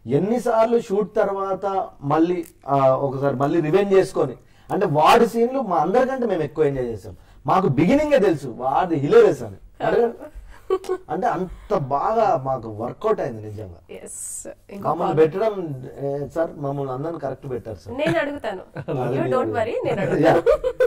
ఎన్నిసార్లు షూట్ తర్వాత మళ్ళీ ఆ, ఒకసారి మళ్ళీ రివెంజ్ చేసుకొని అంటే వాడి సీన్లు మా అందరికంటే మేము ఎక్కువ ఎంజాయ్ చేసాం మాకు బిగినింగే తెలుసు వాడి హిలేరియస్ అని అడగండి. అంటే అంత బాగా మాకు వర్కౌట్ అయింది నిజంగా ఎస్ ఇంకో మమ్మల్ని పెట్టడం ఏ, సార్ మమ్మల్ని అందరిని కరెక్ట్ పెట్టారు సార్ నేను అడుగుతాను అది యూ మీరు- డోంట్ వరీ నేను అడుగుతాను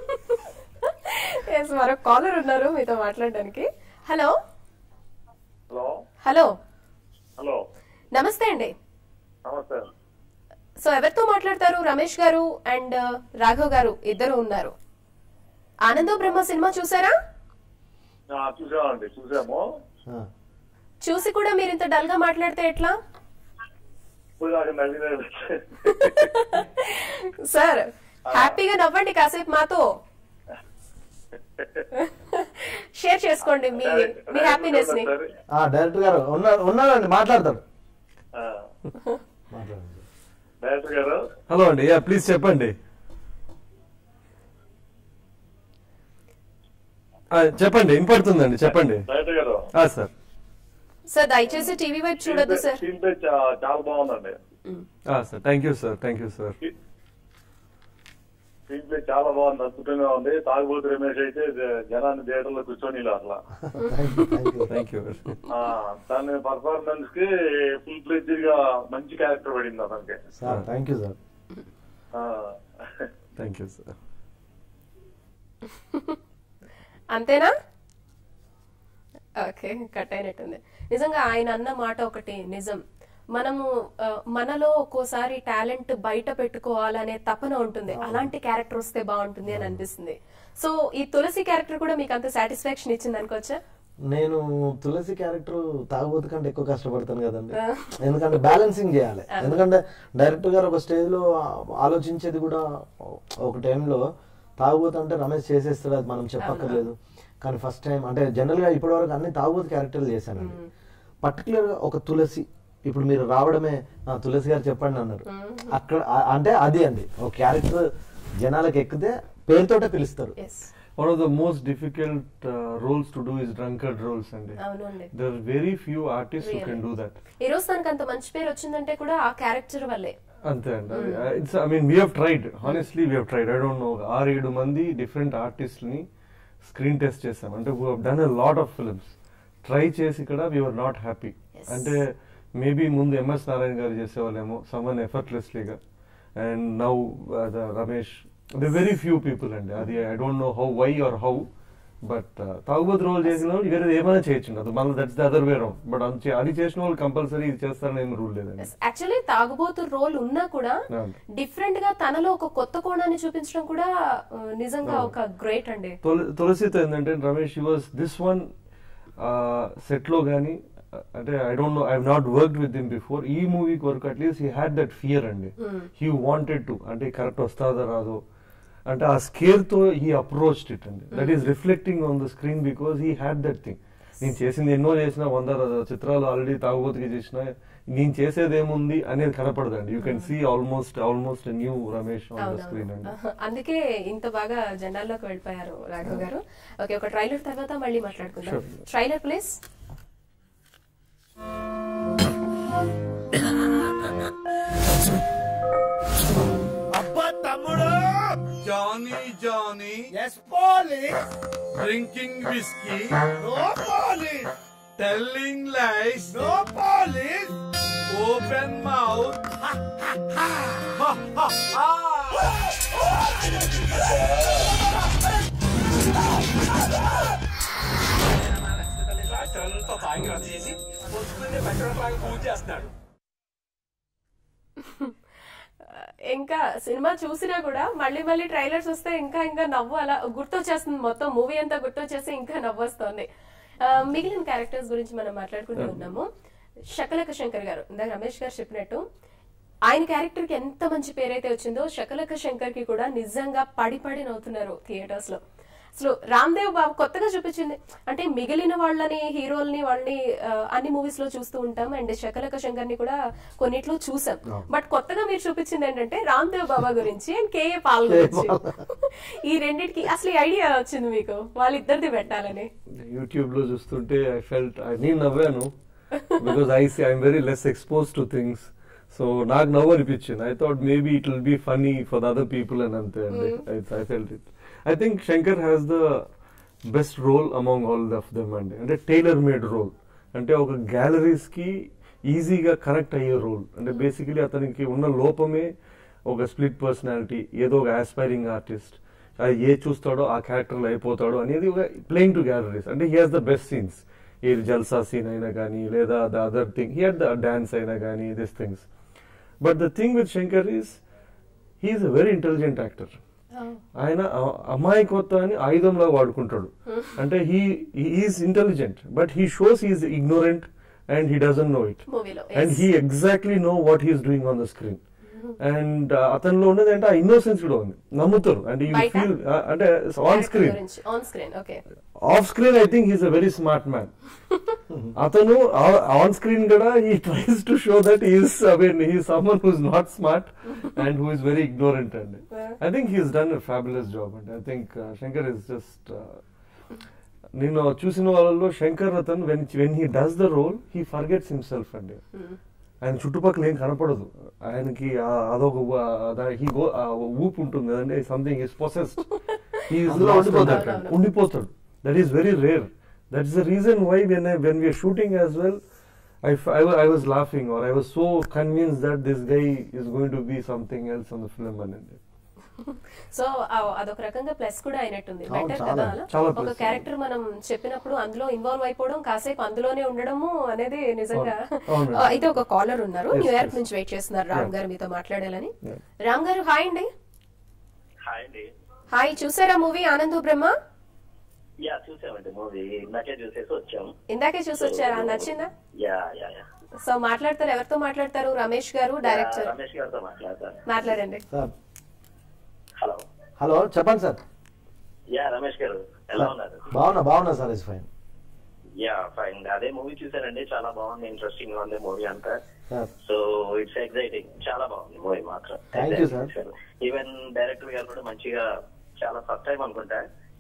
ఎస్ మరొక కాలర్ ఉన్నారు మీతో మాట్లాడడానికి హలో హలో హలో హలో నమస్తే అండి నమస్తే సో ఎవరితో మాట్లాడతారు రమేష్ గారు అండ్ రాఘవ్ గారు ఇద్దరు ఉన్నారు ఆనందో బ్రహ్మ సినిమా చూసారా ఆ, చూసామండి చూసాము ఆ. చూసి కూడా మీరు ఇంత డల్ గా మాట్లాడితే ఎట్లా ఇప్పుడు నాకు నవ్విన సార్ హ్యాపీగా నవ్వండి కాసేపు మాతో షేర్ చేసుకోండి మీ మీ హ్యాపీనెస్ ని ఆ, డైరెక్టర్ గారు ఉన్నారు ఉన్నారండి మాట్లాడతారు ఆ, మాట్లాడండి డైరెక్టర్ గారు హలో అండి యా ప్లీజ్ చెప్పండి ఆ, చెప్పండి వినపడుతుందండి చెప్పండి డైరెక్టర్ గారు ఆ, సార్ సార్ దయచేసి టీవీ వైపు చూడొద్దు సార్ స్క్రీన్ ప్లే చా- చాలా బాగుందండి ఆ, sir thank you sir thank you sir screenplay చాలా బాగుంది అద్భుతంగా ఉంది తాగుబోతు రమేష్ అయితే జ- జనాన్ని థియేటర్ లో కూర్చొని ఇలా అట్లా thank you thank you thank you ఆ, దాని పర్ఫార్మెన్స్ కి ఫుల్ ఫ్లెడ్జ్ గా మంచి క్యారెక్టర్ పడింది అతనికి సార్ థ్యాంక్ యూ సార్ ఆ, థ్యాంక్ యూ సార్ అంతేనా ఓకే కట్ అయినట్టుంది నిజంగా ఆయన అన్న మాట ఒకటి నిజం మనము ఆ, మనలో ఒక్కోసారి టాలెంట్ బయట పెట్టుకోవాలనే తపన ఉంటుంది అలాంటి క్యారెక్టర్ వస్తే బాగుంటుంది అని అనిపిస్తుంది సో ఈ తులసి క్యారెక్టర్ కూడా మీకు అంత సాటిస్ఫాక్షన్ ఇచ్చింది అనుకోవచ్చా నేను తులసి క్యారెక్టర్ తాగుబోతు కంటే ఎక్కువ కష్టపడతాను కదండి ఎందుకంటే బ్యాలెన్సింగ్ చేయాలి ఎందుకంటే డైరెక్టర్ గారు ఒక స్టేజ్ లో ఆ- ఆలోచించేది కూడా ఒక టైంలో తాగుబోతు అంటే రమేష్ చేసేస్తాడు అది మనం చెప్పక్కర్లేదు కానీ ఫస్ట్ టైం అంటే జనరల్ గా ఇప్పటివరకు అన్ని తాగుబోతు క్యారెక్టర్లు చేశానండి పర్టికులర్ గా ఒక తులసి ఇప్పుడు మీరు రావడమే "ఆ, తులసి గారు చెప్పండి అన్నారు అక్కడ ఆ- అంటే అది అండి ఒక క్యారెక్టర్ జనాలకు ఎక్కితే పేరుతోటే పిలుస్తారు yes one of the most difficult roles to do is drunkard roles అండి అవునండి there very few artist who Really. Can do that ఈ రోజు తనకు అంత మంచి పేరు వచ్చిందంటే కూడా ఆ క్యారెక్టర్ వల్లే అంతే అండి it's I mean we have tried honestly we have tried I don't know ఆరు ఏడు మంది డిఫరెంట్ ఆర్టిస్ట్ని స్క్రీన్ టెస్ట్ చేసాం అంటే we done a lot of films try చేసి కూడా వీఆర్ నాట్ హ్యాపీ Yes. అంటే మేబీ ముందు ఎంఎస్ నారాయణ గారు చేసేవాళ్ళేమో సమ్మన్ ఎఫర్ట్లెస్లీగా and now Ramesh the very few people అండి అది I don't know how why are how but తాగుబోతు రోల్ చేసిన వాళ్ళు వేరే ఏమైనా చేయొచ్చు అది మళ్ళీ that's the other way round but అది చేసిన వాళ్ళు కంపల్సరీ ఇది చేస్తారని ఏం రూల్ లేదండి యాక్చువల్లీ తాగుబోతు రోల్ ఉన్నా కూడా అవును. డిఫరెంట్ గా తనలో ఒక కొత్త కోణాన్ని చూపించడం కూడా ఆ, నిజంగా ఒక గ్రేట్ అండి తుల- తులసితో ఏంటంటే Ramesh was this one set లో గానీ అంటే I don't know I not worked with him before ఈ మూవీకి వరకు at least he had that fear అండి హీ వాంటెడ్ టు అంటే కరెక్ట్ వస్తుందో రాదో అంటే ఆ స్కేర్ తో హీ అప్రోచ్ ఇట్ అండి that is reflecting on the screen because he had that thing నేను చేసింది ఎన్నో చేసిన వంద ర- చిత్రాలు ఆల్రెడీ తాగుబోతుకి చేసిన నేను చేసేది ఏముంది అనేది కనపడదండి you can see almost almost new Ramesh on the screen అండి అవునవును అందుకే ఇంత బాగా జెండాల్లోకి వెళ్ళిపోయారు రాఘవ్ గారు ఓకే ఒక ట్రైలర్ తర్వాత మళ్ళీ మాట్లాడుకుందాం ట్రైలర్ ప్లీజ్ అబ్బా తమ్ముడు Johnny, Johnny, yes police drinking whiskey, no police telling lies, no police open mouth. రాత్రంతా తాగి రద్దు చేసి పొద్దున్నే పెట్రోల్ తాగి పూజ చేస్తున్నాడు ఇంకా సినిమా చూసినా కూడా మళ్ళీ మళ్ళీ ట్రైలర్స్ వస్తే ఇంకా ఇంకా నవ్వు అలా గుర్తొచ్చేస్తుంది మొత్తం మూవీ అంతా గుర్తొచ్చేసి ఇంకా నవ్వు వస్తుంది ఆ, మిగిలిన క్యారెక్టర్స్ గురించి మనం మాట్లాడుకుంటూ ఉన్నాము శకలక శంకర్ గారు ఇందాక రమేష్ గారు చెప్పినట్టు ఆయన క్యారెక్టర్ కి ఎంత మంచి పేరైతే వచ్చిందో శకలక శంకర్ కి కూడా నిజంగా పడి పడి నవ్వుతున్నారు థియేటర్స్ లో అసలు రామ్దేవ్ బాబు కొత్తగా చూపించింది అంటే మిగిలిన వాళ్ళని హీరోల్ని వాళ్ళని ఆ, అన్ని మూవీస్ లో చూస్తూ ఉంటాం అండ్ శకలక శంకర్ ని కూడా కొన్నిట్లో చూసాం బట్ కొత్తగా మీరు చూపించింది ఏంటంటే రామ్దేవ్ బాబా గురించి అండ్ కేఏ పాల్ గురించి ఈ రెండింటికి అసలు ఈ ఐడియా వచ్చింది మీకు వాళ్ళిద్దరిది పెట్టాలని యూట్యూబ్ లో చూస్తుంటే ఐ ఫెల్ట్ నేను నవ్వాను because I see I'm very less expose to things so నాకు నవ్వు అనిపించింది I thought maybe it will be funny for the other people అని అంతే అండి I felt it I think Shankar has the best role among all of them అండి అంటే tailor made role అంటే ఒక గ్యాలరీస్ కి ఈజీగా కనెక్ట్ అయ్యే రోల్ అంటే బేసికలీ అతనికి ఉన్న లోపమే ఒక స్ప్లిట్ పర్సనాలిటీ ఏదో ఒక ఆస్పైరింగ్ ఆర్టిస్ట్ ఏ చూస్తాడో ఆ క్యారెక్టర్లో అయిపోతాడో అనేది ఒక ప్లేయింగ్ టు గ్యాలరీస్ అంటే he has the best scenes ఏది జల్సా సీన్ అయినా కానీ లేదా the other thing he the dance అయినా కానీ this things but the thing with Shankar is he's a very intelligent actor ఆయన అ- అమాయకత్వాన్ని ఆయుధంలా వాడుకుంటాడు అంటే he is intelligent but he shows he's ignorant and he doesn't know it మూవీలో and he exactly know what he's doing on the screen and అతనిలో ఉన్నది అంటే ఆ ఇన్నోసెన్స్ కూడా ఉంది నమ్ముతారు అంటే యూ బయట? ఫీల్ అంటే on screen on screen okay off screen I think he's a very smart man అతను ఆన్ స్క్రీన్ కూడా he tries to show that is I mean he someone who's not smart and who is very ignorant అండి I think he's done a fabulous job అండి I think Shankar is just నేను చూసిన వాళ్ళలో శంకర్ అతను when when he does the role he forgets himself అండి ఆయన చుట్టుపక్కల ఏం కనపడదు ఆయనకి ఆ- అదొక హీ గో ఊపు ఉంటుంది కదండి సంథింగ్ ఇస్ పొసెస్డ్ హీ అందులో ఉండిపోతాడు. అవునవును. ఉండిపోతాడు that is very rare that is the reason why when when we're shooting as well I, f- I, wa- I was laughing or I was so convinced that this guy is going to be something else on the film and so అదొక రకంగా plus కూడా అయినట్టుంది అవును, better చాలా. కదా అలా? చాలా ఒక plus. క్యారెక్టర్ మనం చెప్పినప్పుడు అందులో ఇన్వాల్వ్ అయిపోవడం కాసేపు అందులోనే ఉండడము అనేది నిజంగా అవును. అవును. ఆ, అయితే ఒక కాలర్ ఉన్నారు Yes, న్యూయార్క్ yes. నుంచి వెయిట్ చేస్తున్నారు రామ్ Yeah. గారు మీతో మాట్లాడాలని Yeah. రామ్ గారు హాయ్ అండి హాయ్ అండి హాయ్ చూసారా మూవీ ఆనందు బ్రహ్మ యా చూసామండి మూవీ ఇందాకే చూసేసి వచ్చాం ఇందాకే చూసి వచ్చారా నచ్చిందా యా యా యా సో మాట్లాడతారు ఎవరితో మాట్లాడతారు రమేష్ గారు డైరెక్టర్ రమేష్ గారితో మాట్లాడతాను మాట్లాడండి సార్ హలో హలో చెప్పండి సార్ యా రమేష్ గారు ఎలా ఉన్నారు బాగున్నా బాగున్నా sir is fine yeah fine అదే మూవీ చూసానండి చాలా బాగుంది ఇంట్రెస్టింగ్ గా ఉంది మూవీ అంతా సార్ సో ఇట్స్ ఎక్సైటింగ్ చాలా బాగుంది మూవీ మాత్రం Thank you, sir. Even director గారు కూడా మంచిగా చాలా ఫస్ట్ టైం అనుకుంటా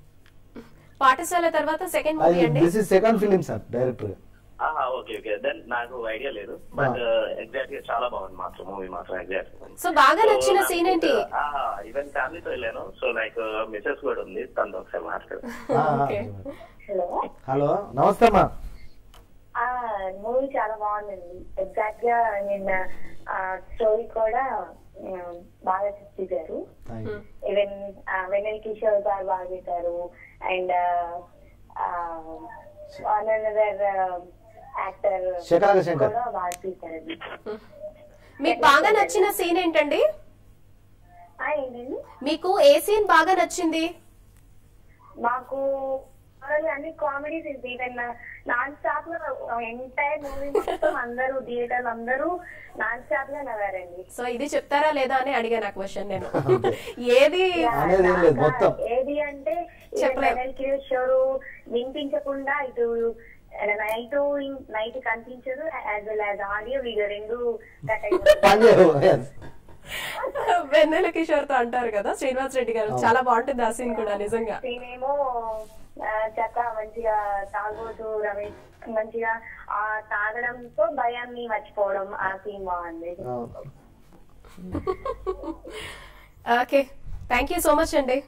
పాఠశాల తర్వాత సెకండ్ మూవీ అండి this is second film sir director ఆహా ఓకే ఓకే దెన్ నాకు ఐడియా లేదు బట్ ఎగ్జాక్ట్ గా చాలా బాగుంది మాత్రం మూవీ మాత్రం ఎగ్జాక్ట్ సో బాగా నచ్చిన సీన్ ఏంటి ఈవెన్ ఫ్యామిలీతో వెళ్ళాను సో లైక్ మిసెస్ కూడా ఉంది తనతో ఒకసారి మాట్లాడు Okay. హలో హలో నమస్తే అమ్మా ఆ మూవీ చాలా బాగుందండి ఎగ్జాక్ట్ గా నిన్న స్టోరీ కూడా ఆ, బాగా చూపించారు thank you even Vennela Kishore గారు బాగా చేశారు and another actor Shakalaka Shankar. కూడా బాగా చూశారండి మీకు బాగా నచ్చిన సీన్ ఏంటండి ఆ, ఏంటండి మీకు ఏ సీన్ బాగా నచ్చింది మాకు overall అన్ని కామెడీస్ ఈవెన్ నాన్ స్టాప్ లో ఎంటైర్ మూవీ మొత్తం అందరూ థియేటర్ అందరూ నాన్ స్టాప్ గా నవ్వారండి సో ఇది చెప్తారా లేదా అని అడిగాను ఆ క్వశ్చన్ నేను ఏది అనేది ఏం లేదు మొత్తం ఏది అంటే చెప్పలేం. కిషోర్ వినిపించకుండా ఇటు నైట్ నైట్ కనిపించదు as well as audio video రెండు కట్ అయిపోతుంది పని చేయవు yes. వెన్నెల కిషోర్ తో అంటారు కదా శ్రీనివాస్ రెడ్డి గారు చాలా బాగుంటుంది ఆ సీన్ కూడా నిజంగా నేనేమో చక్క మంచిగా తాగబోతూ రమేష్ మంచిగా ఆ తాగడంతో భయాన్ని మర్చిపోవడం ఆ సీన్ బాగుంది అవును. Okay thank you so much అండి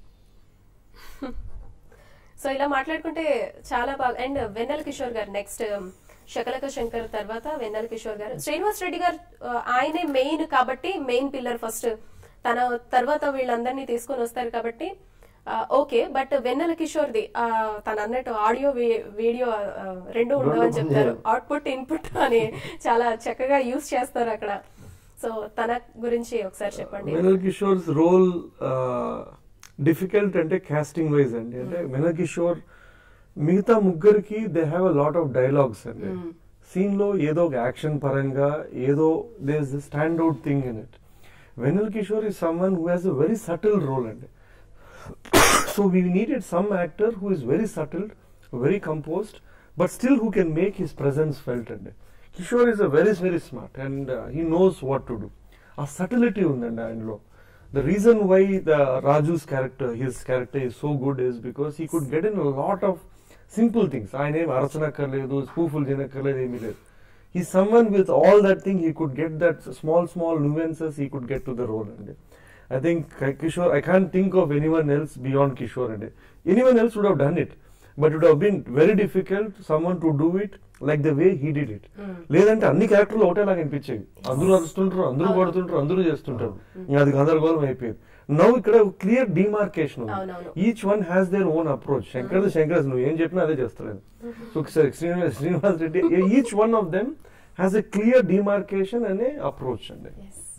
సో ఇలా మాట్లాడుకుంటే చాలా బాగా అండ్ వెన్నెల కిషోర్ గారు నెక్స్ట్ శకలక శంకర్ తర్వాత వెన్నెల కిషోర్ గారు శ్రీనివాస్ రెడ్డి గారు ఆ, ఆయనే మెయిన్ కాబట్టి మెయిన్ పిల్లర్ ఫస్ట్ తన తర్వాత వీళ్ళందరినీ తీసుకొని వస్తారు కాబట్టి ఓకే బట్ వెన్నెల కిషోర్ది ఆ, తను అన్నట్టు ఆడియో వీడియో రెండు ఉండవని చెప్తారు అవుట్పుట్ ఇన్పుట్ అని చాలా చక్కగా యూస్ చేస్తారు అక్కడ సో తన గురించి ఒకసారి చెప్పండి మెనల్ కిషోర్స్ రోల్ డిఫికల్ట్ అంటే కాస్టింగ్ వైజ్ అండి అంటే మెనల్ కిషోర్ మిగతా ముగ్గురికి they have a lot of dialogues అండి సీన్ లో ఏదో ఒక యాక్షన్ పరంగా ఏదో they is stand out thing in it Vennela Kishore is someone who has a very subtle role అండి so we needed some actor who is very subtle, very composed, but still who can make his presence felt. And Kishore is a very very smart and uh, he knows what to do. ఆ subtlety ఉందండి ఆయనలో the reason why the Raju's character his character is so good is because he could get in lot of simple things ఆయన ఏం అరచనక్కర్లేదు స్పూఫుల్ చేయనక్కర్లేదు ఏమీ లేదు he's someone with all that thing he could get that small small nuances he could get to the role and i think K- kishore i can't think of anyone else beyond kishore and anyone else would have done it but it would have been very difficult someone to do it like the way he did it లేదంటే అన్ని క్యారెక్టర్లు ఒకటేలాగా అనిపించేవి అందరూ అరుస్తుంటారు అందరూ కొడుతుంటారు అందరూ చేస్తుంటారు ఇంకా అది గందరగోళం అయిపోయేది నవ్వు ఇక్కడ క్లియర్ డిమార్కేషన్ అవునవును. ఉంది each one has their own approach Shankar Shankar నువ్వు ఏం చెప్పినా అదే చేస్తాడు so Srinivas Srinivas Reddy each one of them has a clear demarcation అనే అప్రోచ్ అండి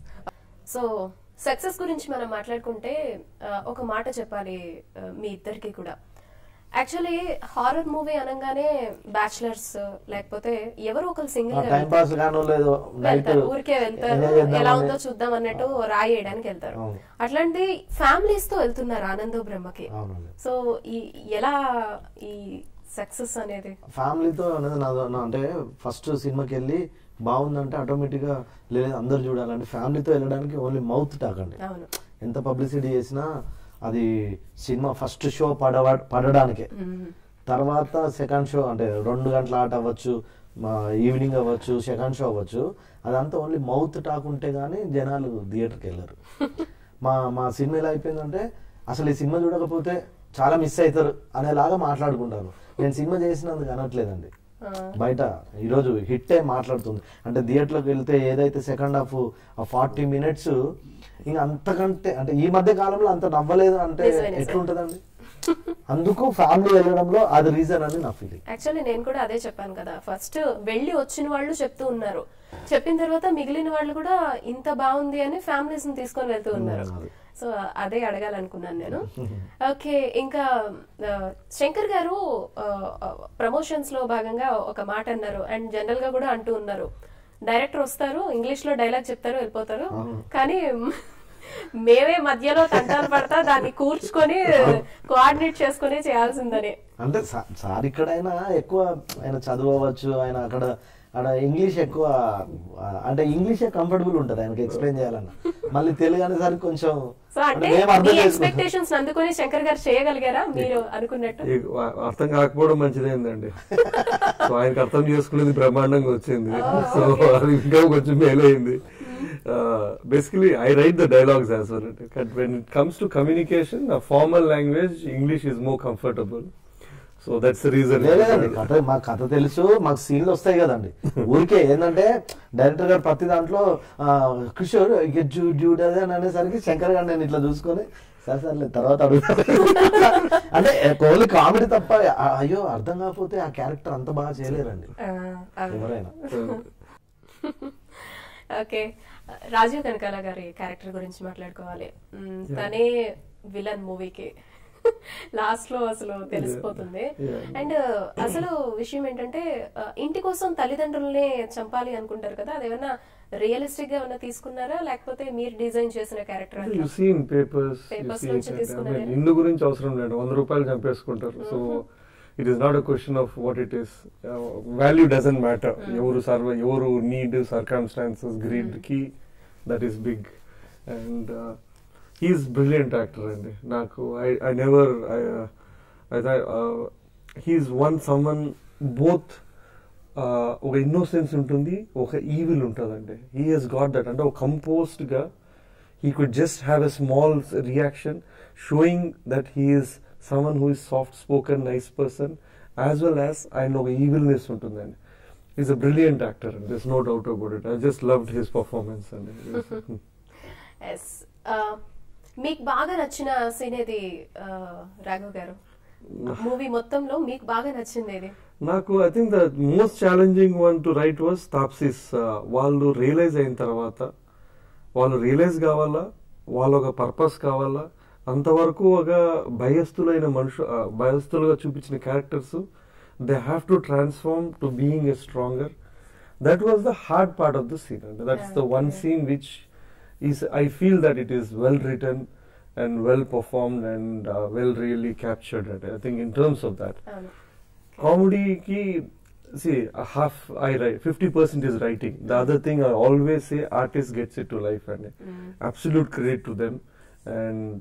సో సక్సెస్ గురించి మనం మాట్లాడుకుంటే ఆ, ఒక మాట చెప్పాలి ఆ, మీ ఇద్దరికి కూడా యాక్చువల్లీ హారర్ మూవీ అనగానే బ్యాచిలర్స్ లేకపోతే ఎవరో ఒకరు సింగిల్ టైం పాస్ గానో లేదో నైట్ వెళ్తారు ఊరికే వెళ్తారు ఎలా ఉందో చూద్దాం అన్నట్టు రాయేయడానికి వెళ్తారు అవును. అట్లాంటి ఫ్యామిలీస్ తో వెళ్తున్నారు ఆనందో బ్రహ్మకి అవునండి సో ఈ ఎలా ఈ సక్సెస్ అనేది ఫ్యామిలీతో అనేది నా నా- అంటే ఫస్ట్ సినిమాకి వెళ్ళి బాగుందంటే ఆటోమేటిక్ గా లేదు అందరు చూడాలంటే ఫ్యామిలీతో వెళ్ళడానికి ఓన్లీ మౌత్ టాక్ అండి అవును ఎంత పబ్లిసిటీ చేసినా అది సినిమా ఫస్ట్ షో పడవ పడడానికే మ్మ్. తర్వాత సెకండ్ షో అంటే రెండు గంటల ఆట అవ్వచ్చు మా ఈవినింగ్ అవ్వచ్చు సెకండ్ షో అవ్వచ్చు అదంతా ఓన్లీ మౌత్ టాక్ ఉంటే గానీ జనాలు థియేటర్కి వెళ్ళరు మా మా సినిమా ఎలా అయిపోయిందంటే అసలు ఈ సినిమా చూడకపోతే చాలా మిస్ అవుతారు అనేలాగా మాట్లాడుకుంటారు నేను సినిమా చేసినందుకు అనట్లేదండి ఆ, బయట ఈరోజు హిట్టే మాట్లాడుతుంది అంటే థియేటర్లోకి వెళ్తే ఏదైతే సెకండ్ హాఫ్ ఆ ఫార్టీ మినిట్స్ ఇంకా అంతకంటే అంటే ఈ మధ్య కాలంలో అంత నవ్వలేదు అంటే నిజమే, నిజమే. ఎట్లుంటదండి అందుకు ఫ్యామిలీ వెళ్ళడంలో అది రీజన్ అని నా ఫీలింగ్ యాక్చువల్లీ నేను కూడా అదే చెప్పాను కదా ఫస్ట్ వెళ్ళి వచ్చిన వాళ్ళు చెప్తూ ఉన్నారు చెప్పిన తర్వాత మిగిలిన వాళ్ళు కూడా ఇంత బాగుంది అని ఫ్యామిలీస్ ని తీసుకొని వెళ్తూ ఉన్నారు అది. సో అదే అడగాలనుకున్నాను నేను ఓకే ఇంకా ఆ, శంకర్ గారు ప్రమోషన్స్ లో భాగంగా ఒక మాట అన్నారు అండ్ జనరల్ గా కూడా అంటూ ఉన్నారు డైరెక్టర్ వస్తారు ఇంగ్లీష్ లో డైలాగ్ చెప్తారు వెళ్ళిపోతారు కానీ మేమే మధ్యలో తంటాలు పడతా దాన్ని కూర్చుకొని కోఆర్డినేట్ చేసుకొని చేయాల్సిందని అంటే సా- సార్ ఇక్కడైనా ఎక్కువ ఆయన చదువు అవ్వచ్చు ఆయన అక్కడ అక్కడ ఇంగ్లీష్ ఎక్కువ ఆ, అంటే ఇంగ్లీషే కంఫర్టబుల్ ఉంటుంది ఆయనకి ఎక్స్ప్లెయిన్ చేయాలన్న మళ్ళీ తెలుగు అనేసరికి కొంచెం సో అంటే మేము మీ అర్థం చేసుకుంటాం ఎక్స్పెక్టేషన్స్ అందుకొని శంకర్ గారు చేయగలిగారా మీరు అనుకున్నట్టు ఈ వా- అర్థం కాకపోవడం మంచిదేందండి సో ఆయనకి అర్థం చేసుకునేది బ్రహ్మాండంగా వచ్చింది సో అది ఇంకా కొంచెం మేలైంది basically I write the dialogues as well but when it comes to communication formal language English is more comfortable so that's reason లేదండి కథ మాకు కథ తెలుసు మాకు సీన్లు వస్తాయి కదండి ఊరికే ఏంటంటే డైరెక్టర్ గారు ప్రతి దాంట్లో ఆ, కిషోర్ ఇక జూ జూడ్ అదే అని అనేసరికి శంకర్ గారు నేను ఇట్లా చూసుకొని సరే సర్లే తర్వాత అడుగుతాను అంటే ఓన్లీ కామెడీ తప్ప ఆ, అయ్యో అర్థం కాకపోతే ఆ క్యారెక్టర్ అంత బాగా చేయలేరండి ఆ, అవును. ఎవరైనా ఓకే రాజీవ్ కనకాల గారి క్యారెక్టర్ గురించి మాట్లాడుకోవాలి మ్, తనే విలన్ మూవీకి లాస్ట్ లో అసలు తెలిసిపోతుంది Yeah. అండ్ అసలు విషయం ఏంటంటే ఆ, ఇంటి కోసం తల్లిదండ్రుల్ని చంపాలి అనుకుంటారు కదా అదేమన్నా రియలిస్టిక్ గా ఏమన్నా తీసుకున్నారా లేకపోతే మీరు డిజైన్ చేసిన character you seen papers Papers నుంచి తీసుకున్నదే. ఇల్లు గురించి అవసరం లేదు వంద రూపాయలు చంపేసుకుంటారు so it is not a question of what it is value doesn't matter ఎవరు సర్వ ఎవరు నీడ్ సర్కమ్స్టాన్సెస్ గ్రీడ్ కి that is big and he's brilliant actor అండి నాకు I I never he's one someone both ఒక ఇన్నోసెన్స్ ఉంటుంది ఒక evil ఉంటుందండి హీ హెస్ గాట్ దట్ అంటే ఒక కంపోజ్డ్ గా he could just have a small s- reaction showing that he is someone who is soft spoken nice person as well as I know evilness ఉంటుందండి he's a brilliant actor and there's no doubt about it I just loved his performance and it was- yes మీకు బాగా నచ్చిన scene ఏది ఆ, రాఘవ్ గారు movie మొత్తంలో మీకు బాగా నచ్చింది ఏది నాకు I think the most challenging one to write was Taapsee's వాళ్ళు రియలైజ్ అయిన తర్వాత వాళ్ళు రియలైజ్ కావాలా వాళ్ళ ఒక పర్పస్ కావాలా అంతవరకు ఒక భయస్థులైన మనుషు ఆ, భయస్థులుగా చూపించిన characters they have to transform to being a stronger that was the hard part of the scene and that's the one scene which is I feel that it is well return and well performed and well really captured I think in terms of that అవును కామెడీకి see half I write fifty percent is writing the other thing I always say artist gets it to life and absolute credit to them and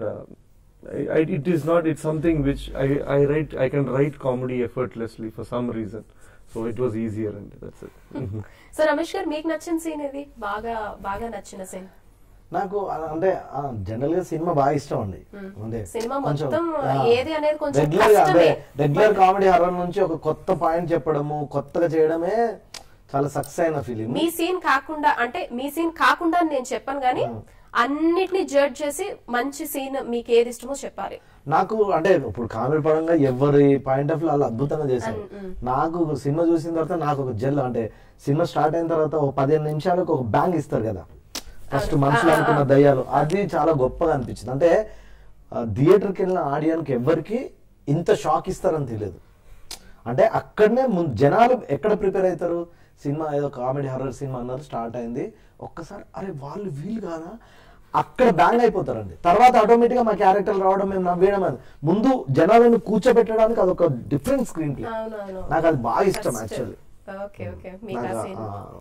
it is not it's something which I I write I can write comedy effortlessly for some reason so it was easier అండి that's it so Ramesh గారు మీకు నచ్చిన scene ఇది బాగా బాగా నచ్చిన scene నాకు అలా అంటే జనరల్ గా సినిమా బాగా ఇష్టం అండి అంటే సినిమా కొంచెం, మొత్తం ఆ, ఏది అనేది కొంచెం రెగ్యులర్ గా అంటే కష్టమే. రెగ్యులర్ కామెడీ హర్రర్ నుంచి ఒక కొత్త పాయింట్ చెప్పడము కొత్తగా చేయడమే చాలా సక్సెస్ అయిన ఫిలిం మీ సీన్ కాకుండా అంటే మీ సీన్ కాకుండా అని నేను చెప్పాను కానీ అన్నిటిని జడ్జ్ చేసి మంచి సీన్ మీకు ఏది ఇష్టమో చెప్పాలి నాకు అంటే ఇప్పుడు కామెడీ పరంగా ఎవరి పాయింట్ ఆఫ్ వ్యూ వాళ్ళు అద్భుతంగా చేశారు నాకు సినిమా చూసిన తర్వాత నాకు ఒక జెల్ అంటే సినిమా స్టార్ట్ అయిన తర్వాత ఒక పదిహేను నిమిషాలకు ఒక బ్యాంగ్ ఇస్తారు కదా ఫస్ట్ మనసులో అనుకున్న దయ్యాలు అది చాలా గొప్పగా అనిపించింది అంటే థియేటర్కి వెళ్ళిన ఆడియన్కి ఎవరికి ఇంత షాక్ ఇస్తారని తెలియదు అంటే అక్కడనే ముందు జనాలు ఎక్కడ ప్రిపేర్ అవుతారు సినిమా ఏదో కామెడీ హర్రర్ సినిమా అన్నారు స్టార్ట్ అయింది ఒక్కసారి అరే వాళ్ళు వీళ్ళు కాదా అక్కడ బ్యాంగ్ అయిపోతారండి తర్వాత ఆటోమేటిక్ గా మా క్యారెక్టర్ రావడం మేము నవ్వేయడం అది ముందు జనాలను కూర్చోబెట్టడానికి అదొక డిఫరెంట్ స్క్రీన్ ప్లే అవునవును నాకు అది బాగా ఇష్టం యాక్చువల్లీ ఓకే ఓకే మీకు ఆ సీన్ నాకు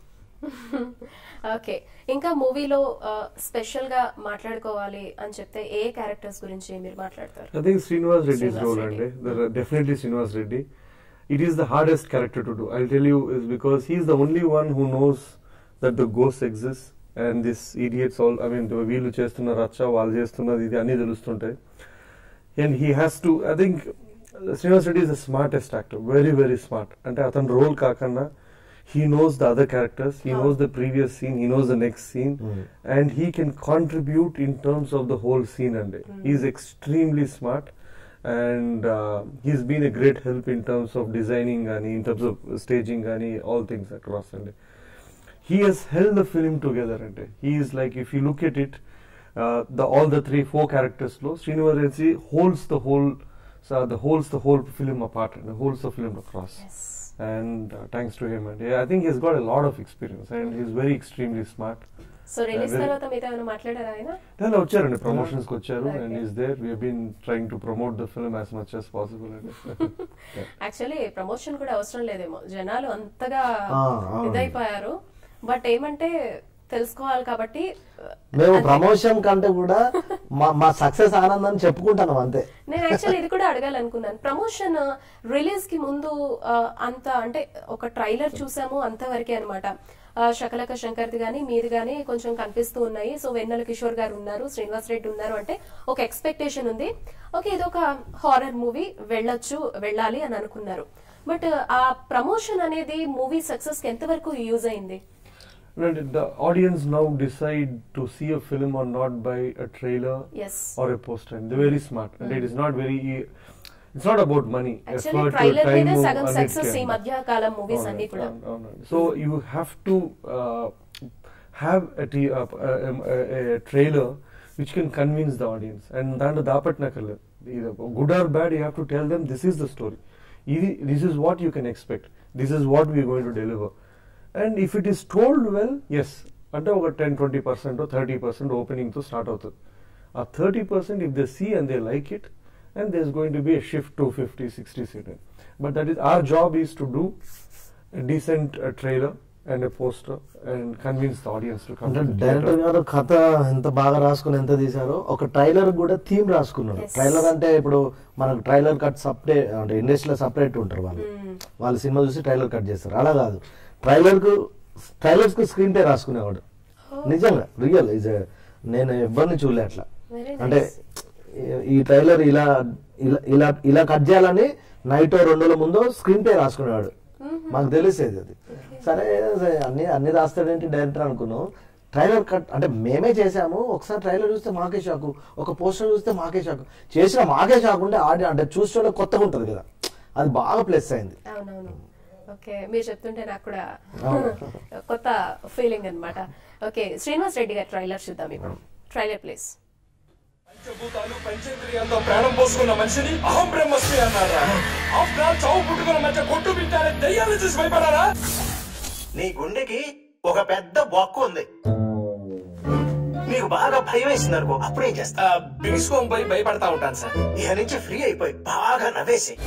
ఓకే ఇంకా మూవీలో స్పెషల్ గా మాట్లాడుకోవాలి అని చెప్తే ఏ క్యారెక్టర్స్ గురించి మీరు మాట్లాడతారు I think Srinivas Reddy's Srinivas role, Reddy. and there are definitely Srinivas Reddy. It is the hardest character to do. I'll tell you, is because he's the only one who knows that the ghost exists, and this idiots all. I mean, వీళ్ళు చేస్తున్న రచ్చ వాళ్ళు చేస్తున్నది ఇది అన్ని తెలుస్తుంటాయి and he has to I think Srinivas Reddy is the smartest actor very very smart అంటే అతని రోల్ కాకుండా he knows the other characters he knows the previous scene he knows the next scene and he can contribute in terms of the whole scene అండి he's extremely smart and he's been a great help in terms of designing కానీ in terms of staging కానీ all things across అండి he has held the film together and he is like if you look at it uh, the all the three four characters low Srinivas Reddy holds the whole so the holds the whole film apart and holds the film across and uh, thanks to him and yeah, I think he's got a lot of experience and he's very extremely smart so release very- తర్వాత మీతో ఏమైనా మాట్లాడారా ఆయన నేను వచ్చారండి promotions కి వచ్చారు Okay. And is there we been trying to promote the film as much as possible అండి యాక్చువల్లీ ప్రమోషన్ కూడా అవసరం లేదేమో జనాలు అంతగా ఆ, అవును. ఇదైపోయారు బట్ ఏమంటే తెలుసుకోవాలి కాబట్టి మేము ప్రమోషన్ కంటే కూడా మా మా సక్సెస్ ఆనందాన్ని చెప్పుకుంటాను అంతే నేను యాక్చువల్లీ ఇది కూడా అడగాలనుకున్నాను ప్రమోషన్ రిలీజ్ కి ముందు ఆ, అంత అంటే ఒక ట్రైలర్ చూసాము అంతవరకే అనమాట శకలక శంకర్ది గానీ మీది గానీ కొంచెం కనిపిస్తూ ఉన్నాయి సో వెన్నెల కిషోర్ గారు ఉన్నారు శ్రీనివాస్ రెడ్డి ఉన్నారు అంటే ఒక ఎక్స్పెక్టేషన్ ఉంది ఓకే ఇది ఒక హారర్ మూవీ వెళ్ళొచ్చు వెళ్ళాలి అని అనుకున్నారు బట్ ఆ ప్రమోషన్ అనేది మూవీ సక్సెస్ కి ఎంతవరకు యూజ్ అయింది Right, the audience now decide to see a film or not by a trailer yes or a poster. And they're very smart. And it is not very. It's not about money. Actually effort, trailer time, మీదే సగం and it success ఈ can- మధ్య కాలం movies అన్ని Alright, కూడా alright, alright. So you have to uh, have a, t- uh, a, a, a trailer which can convince the audience. And then the dapat either good or bad, you have to tell them this is the story. ఇది- This is what you can expect. This is what we are going to deliver. And if it is told well yes అంటే ఒక ten twenty percent thirty percent ఓపెనింగ్తో start అవుతుంది ఆ thirty percent if they see and they like it and they is going to be shift to fifty sixty seat but that is our job is to do decent trailer and a poster and convince the audience to come అంటే director గారు కథ ఎంత బాగా రాసుకుని ఎంత తీశారో ఒక trailer కూడా theme రాసుకున్నారు Yes. ట్రైలర్ అంటే ఇప్పుడు మనకు ట్రైలర్ కట్ సపరేట్ అంటే ఇండస్ట్రీలో సపరేట్ ఉంటారు వాళ్ళు వాళ్ళు సినిమా చూసి ట్రైలర్ కట్ చేస్తారు అలా కాదు ట్రైలర్ కు ట్రైలర్స్ కు స్క్రీన్ ప్లే రాసుకునేవాడు నిజంగా రియల్ ఇజ్ నేను ఎవరిని చూడలే అట్లా Very అంటే nice. ఈ- ఈ ట్రైలర్ ఇలా ఇలా ఇలా ఇలా కట్ చేయాలని నైట్ రెండు రోజుల ముందు స్క్రీన్ ప్లే రాసుకునేవాడు మాకు తెలిసేది అది సరే సరే, అన్ని అన్ని రాస్తాడేంటి డైరెక్టర్ అనుకున్నాం ట్రైలర్ కట్ అంటే మేమే చేసాము ఒకసారి ట్రైలర్ చూస్తే మాకే షాకు ఒక పోస్టర్ చూస్తే మాకే షాకు చేసిన మాకే షాక్ ఉంటే ఆడి అంటే చూసే కొత్తగా ఉంటది కదా అది బాగా ప్లస్ అయింది అవునవును ఓకే మీరు చెప్తుంటే నాకు కూడా అవును. కొత్త ఫీలింగ్ అన్నమాట ఓకే శ్రీనివాస్ రెడ్డి గారి ట్రైలర్ చూద్దాం ఇప్పుడు ట్రైలర్ ప్లీజ్ పంచభూతాలు పంచేంద్రియాలతో ప్రాణం పోసుకున్న మనిషిని అహం బ్రహ్మస్మి అన్నారా ఆఫ్టర్ ఆల్ చావు పుట్టుకున్న మధ్య కొట్టు వింటారే దయ్యాలు చూసి భయపడారా నీ గుండెకి ఒక పెద్ద బొక్క ఉంది నీకు బాగా భయం వేసింది అనుకో అప్పుడేం చేస్తా బిగుసుకొని పోయి భయపడతా ఉంటాను సార్ ఇక నుంచి ఫ్రీ అయిపోయి బాగా నవ్వేసి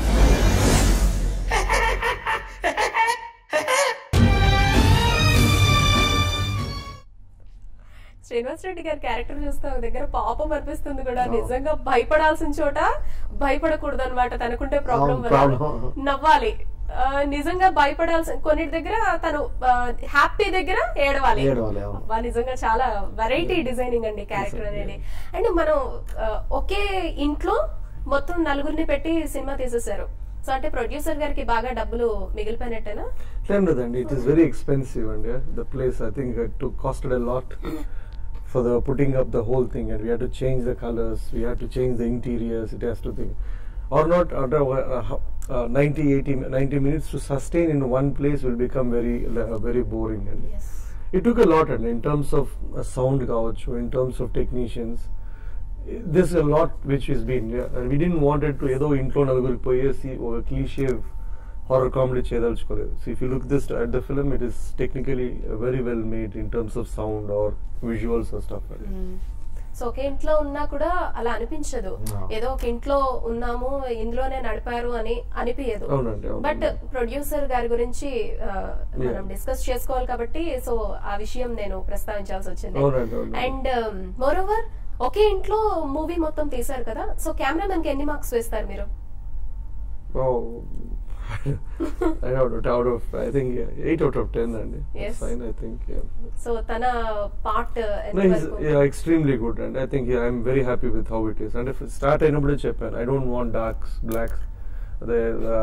శ్రీనివాస్ రెడ్డి గారి క్యారెక్టర్ చూస్తే ఒక దగ్గర పాపం అనిపిస్తుంది కూడా నిజంగా భయపడాల్సిన చోట భయపడకూడదు అనమాట తనకుంటే ప్రాబ్లం అవును, problem. నవ్వాలి ఆ, నిజంగా భయపడాల్సిన కొన్నిటి దగ్గర తను హ్యాపీ దగ్గర ఏడవాలి ఏడవాలి, అవును. అబ్బా, నిజంగా చాలా వెరైటీ డిజైనింగ్ అండి క్యారెక్టర్ అనేది అండ్ మనం ఆ, ఒకే ఇంట్లో మొత్తం నలుగురిని పెట్టి సినిమా తీసేశారు సో అంటే ప్రొడ్యూసర్ గారికి బాగా డబ్బులు మిగిలిపోయినట్టేనా Same with and it is very expensive and yeah, the place I think it took costed a lot for the putting up the whole thing and we had to change the colors, we had to change the interiors, it has to think or not uh, uh, uh, 90, 80, 90 minutes to sustain in one place will become very uh, very boring and it took a lot and in terms of uh, sound kaavachu, in terms of technicians there's a lot which has been yeah, and we didn't want it to ఏదో ఇంట్లో నలుగురికి పోయేసి ఒక cliche horror comedy చేయదలుచుకోలేదు so if you look this at the film it is technically very well made in terms of sound or visuals or stuff so ఒక ఇంట్లో ఉన్నా కూడా అలా అనిపించదు No. ఏదో ఒక ఇంట్లో ఉన్నాము ఇందులోనే నడిపారు అని అనిపించదు అవునండి, అవును. బట్ ప్రొడ్యూసర్ గారి గురించి ఆ, మనం Yeah. డిస్కస్ చేసుకోవాలి కాబట్టి సో ఆ విషయం నేను ప్రస్తావించాల్సి వచ్చింది అవునండి, అవును. అండ్ మోర్ ఓవర్ ఒకే ఇంట్లో మూవీ మొత్తం తీశారు కదా సో కెమెరామెన్ కి ఎన్ని మార్క్స్ వేస్తారు మీరు Oh, I don't know, out of, I think yeah, 8 out of 10 అండి Yes. fine I think yeah. So తన part No, he's yeah, extremly good, and I think yeah, I'm very happy with how it is. And if it start అయినప్పుడే చెప్పాను I don't want darks blacks అదే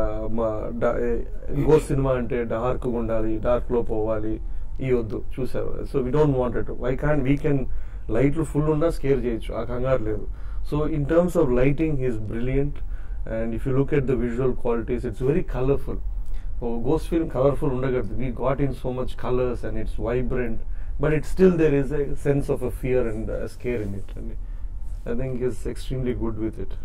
ఇంకో cinema అంటే dark ఉండాలి dark లో పోవాలి ఈ వద్దు చూసారు so we don't want it why can we can లైట్లు ఫుల్ ఉన్నా స్కేర్ చేయొచ్చు ఆ కంగారు లేదు so in terms of lighting is brilliant and if you look at the visual qualities it's very colourful ghost film colourful ఉండగలదు we got in so much colours and it's vibrant but it still there is a sense of a fear and a scare in it. And I think he's extremely good with it.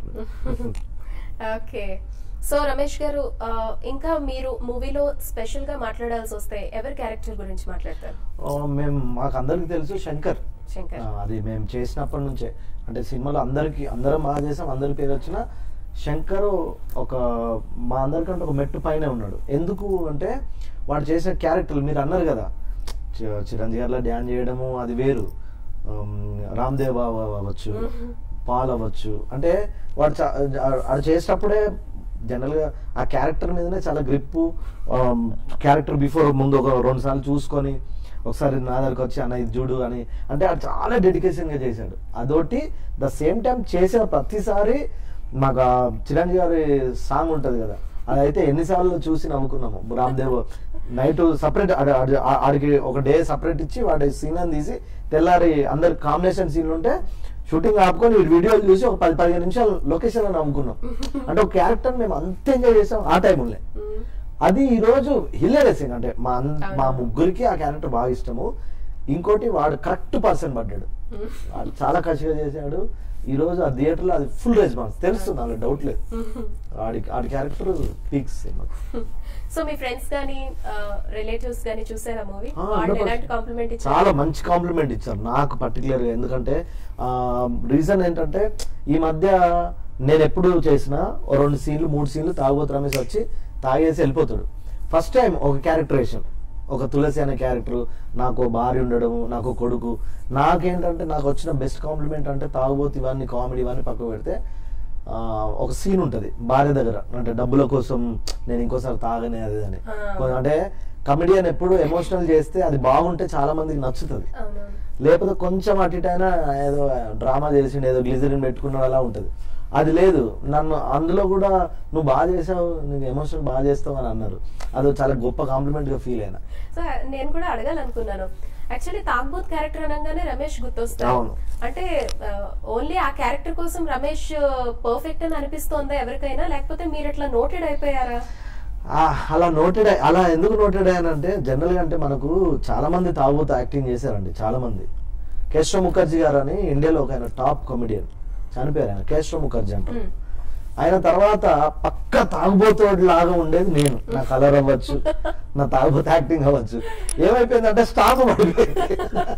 Okay so Ramesh గారు ఆ, ఇంకా మీరు మూవీలో special గా మాట్లాడాల్సి వస్తే ఎవరి character గురించి మాట్లాడతారు ఆ, మేము మాకు అందరికి తెలుసు శంకర్ శంకర్. ఆ, అది మేము చేసినప్పటి నుంచే అంటే సినిమాలో అందరికి అందరం బాగా చేసాం అందరి పేరు వచ్చిన శంకర్ ఒక మా అందరికంటే ఒక మెట్టు పైన ఉన్నాడు ఎందుకు అంటే వాడు చేసిన క్యారెక్టర్లు మీరు అన్నారు కదా చి- చిరంజీవి గారిలో డ్యాన్ చేయడము అది వేరు ఉమ్, రామ్దేవ్ బాబా అవ్వచ్చు పాల్ అవ్వచ్చు అంటే వాడు చా- వాడు చేసేటప్పుడే జనరల్ గా ఆ క్యారెక్టర్ మీదనే చాలా గ్రిప్ క్యారెక్టర్ బిఫోర్ ముందు ఒక రెండు సార్లు చూసుకొని ఒకసారి నా దగ్గరకు వచ్చి అన్న ఇది చూడు అని అంటే అది చాలా డెడికేషన్ గా చేశాడు అదొకటి ద సేమ్ టైం చేసిన ప్రతిసారి మాకు ఆ చిరంజీవి గారి సాంగ్ ఉంటది కదా అదైతే ఎన్నిసార్లు చూసి నవ్వుకున్నాము రామ్దేవ్ నైట్ సపరేట్ ఆడికి ఒక డే సపరేట్ ఇచ్చి వాడి సీన్ అని తీసి తెల్లారి అందరు కాంబినేషన్ సీన్లు ఉంటే షూటింగ్ ఆపుకొని వీడి వీడియోలు చూసి ఒక పది పదిహేను నిమిషాలు లొకేషన్ లో నవ్వుకున్నాం అంటే ఒక క్యారెక్టర్ మేము అంత ఎంజాయ్ చేసాం ఆ టైంలో అది ఈ రోజు హిలేరియసింగ్ అంటే మా అన్- మా ముగ్గురికి ఆ క్యారెక్టర్ బాగా ఇష్టము ఇంకోటి వాడు కరెక్ట్ పర్సన్ పడ్డాడు వాడు చాలా కసిగా చేశాడు ఈ రోజు ఆ థియేటర్ లో అది ఫుల్ రెస్పాన్స్ తెలుసు నాకు డౌట్ లేదు ఆడి ఆడి క్యారెక్టర్ పీక్స్ సో మీ ఫ్రెండ్స్ గానీ రిలేటివ్స్ గానీ చూసారా మూవీ ఆ, వాళ్ళు 100% ఎలాంటి కాంప్లిమెంట్ ఇచ్చారు చాలా మంచి కాంప్లిమెంట్ ఇచ్చారు నాకు పర్టికులర్ గా ఎందుకంటే రీజన్ ఏంటంటే ఈ మధ్య నేను ఎప్పుడు చేసినా ఓ రెండు సీన్లు మూడు సీన్లు తాగుబోతు రమేష్ వచ్చి తాగేసి వెళ్ళిపోతాడు ఫస్ట్ టైం ఒక క్యారెక్టరేషన్ ఒక తులసి అనే క్యారెక్టర్ నాకు ఓ భార్య ఉండడం నాకు ఓ కొడుకు నాకేంటంటే నాకు వచ్చిన బెస్ట్ కాంప్లిమెంట్ అంటే తాగుబోతు ఇవన్నీ కామెడీ ఇవన్నీ పక్కకు పెడితే ఆ, ఒక సీన్ ఉంటది భార్య దగ్గర అంటే డబ్బుల కోసం నేను ఇంకోసారి తాగనే అది అని ఆ. అంటే కమెడియన్ ఎప్పుడు ఎమోషనల్ చేస్తే అది బాగుంటే చాలా మందికి నచ్చుతుంది అవునవును లేకపోతే కొంచెం అటు ఇటు అయినా ఏదో డ్రామా చేసిండు ఏదో గ్లిజరిన్ పెట్టుకున్నాడు అలా ఉంటది అది లేదు నన్ను అందులో కూడా నువ్వు బాగా చేసావు నువ్వు ఎమోషన్ బాగా చేస్తావు అని అన్నారు అది చాలా గొప్ప కాంప్లిమెంట్ గా ఫీల్ అయినా సో నేను కూడా అడగాలనుకున్నాను యాక్చువల్లీ తాగ్బూత్ క్యారెక్టర్ అనగానే రమేష్ గుర్తొస్తాడు అవును. అంటే ఓన్లీ ఆ క్యారెక్టర్ కోసం రమేష్ పర్ఫెక్ట్ అని అనిపిస్తోందా ఎవరికైనా లేకపోతే మీరు ఇట్లా నోటెడ్ అయిపోయారా ఆ, అలా నోటెడ్ అలా ఎందుకు నోటెడ్ అయ్యానంటే జనరల్ గా అంటే మనకు చాలా మంది తాగుబోతు యాక్టింగ్ చేశారండి చాలా మంది కేశవ ముఖర్జీ గారు అని ఇండియాలో ఒక ఆయన టాప్ కామెడియన్ చనిపోయారు ఆయన కేశవ ముఖర్జీ అంటారు మ్మ్. ఆయన తర్వాత పక్క తాగుబోతోడు లాగా ఉండేది నేను నా కలర్ అవ్వచ్చు నా తాగుబోతు యాక్టింగ్ అవ్వచ్చు ఏమైపోయిందంటే స్టాప్ పడిపోయింది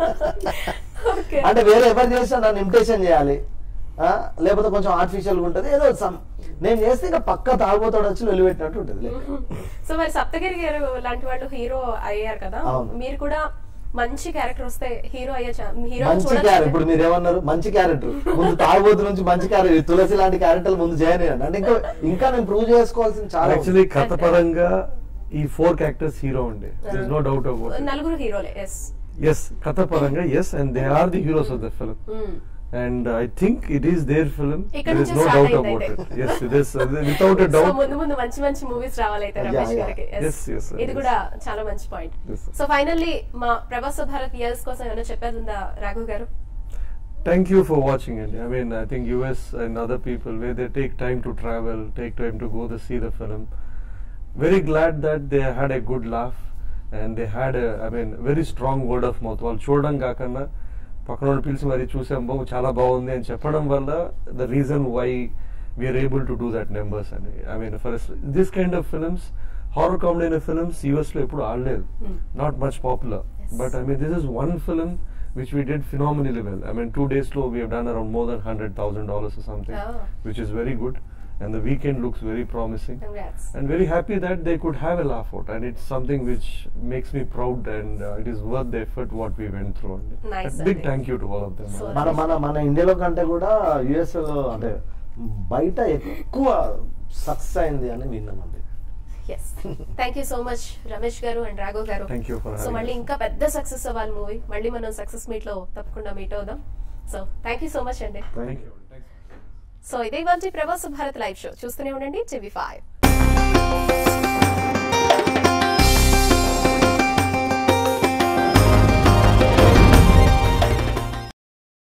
ఓకే అంటే వేరే ఎవరు చేసినా నన్ను ఇమిటేషన్ చేయాలి ఆ, లేకపోతే కొంచెం ఆర్టిఫిషియల్ గా ఉంటది ఏదో some- నేను చేస్తే ఇంకా పక్క తాగుబోతాడు వచ్చి వెలిపెట్టినట్టు ఉంటది లెక్క సో మరి సప్తగిరి గారు లాంటి వాళ్ళు హీరో అయ్యారు కదా అవును. మీరు కూడా మంచి క్యారెక్టర్ వస్తే హీరో అయ్యే హీరో మంచి క్యారెక్టర్ ఇప్పుడు మీరు ఏమన్నారు మంచి క్యారెక్టర్ ముందు తాగుబోతు నుంచి మంచి క్యారెక్టర్ తులసి లాంటి క్యారెక్టర్ ముందు జాయిన్ అయ్యాను అంటే ఇంకా ఇంకా నేను ప్రూవ్ చేసుకోవాల్సింది చాలా ఉంది. యాక్చువల్లీ కథ పరంగా ఈ ఫోర్ క్యారెక్టర్స్ హీరో ఉండే దిస్ నో డౌట్ అబౌట్ నలుగురు హీరోలే ఎస్ ఎస్ కథ పరంగా yes and they are the heroes of the film and I think it is their film ఇక్కడ దర్ ఇస్ నుంచి నో start డౌట్ అయింది అబౌట్ అయితే. It is it is without a so doubt ముందు ముందు మంచి మంచి మూవీస్ రావాలైతే Yeah, Ramesh yeah. గారికి Yes, yes, sir. ఇది Yes. కూడా చాలా మంచి point Yes, sir. So finally మా ప్రభాస్ భారత్ ఇయర్స్ కోసం ఏమైనా చెప్పేది ఉందా Raghav garu Thank you for watching it. I mean, I think US and other people where they take time to travel, take time to go to see the film. Very glad that they had a good laugh and they had a, I mean, very strong word of mouth. వాళ్ళు చూడడం కాకుండా పక్కన వాళ్ళు పిలిచి మరి చూసాం బాబు చాలా బాగుంది అని చెప్పడం వల్ల the reason why we are able to do that numbers అని I mean for this kind of films horror comedy అనే ఫిల్మ్స్ యూఎస్ లో ఎప్పుడు ఆడలేదు not much popular Yes. But I mean this is one film which we did phenomenally well. I mean, two days slow, we have done around more than hundred thousand dollars or something, Oh. which is very good. And the weekend looks very promising. Congrats And very happy that they could have a laugh out, and it's something which makes me proud, and uh, it is worth the effort what we went through. And Nice, a big Andy. thank you to all of them. So- మన మన మన ఇండియాలో కంటే కూడా US లో అంటే బయట ఎక్కువ సక్సెస్ అయింది అని విన్నామండి yes thank you so much Ramesh garu and Raghav garu Thank you for so having మళ్ళీ us. ఇంకా పెద్ద సక్సెస్ అవ్వాలి మూవీ మళ్ళీ మనం సక్సెస్ మీట్ లో తప్పకుండా మీట్ అవుదాం so thank you so much అండి Thank you. సో ఇదే ఇవాళ ప్రభాస్ భారత్ లైవ్ షో చూస్తూనే ఉండండి టీవీ ఫైవ్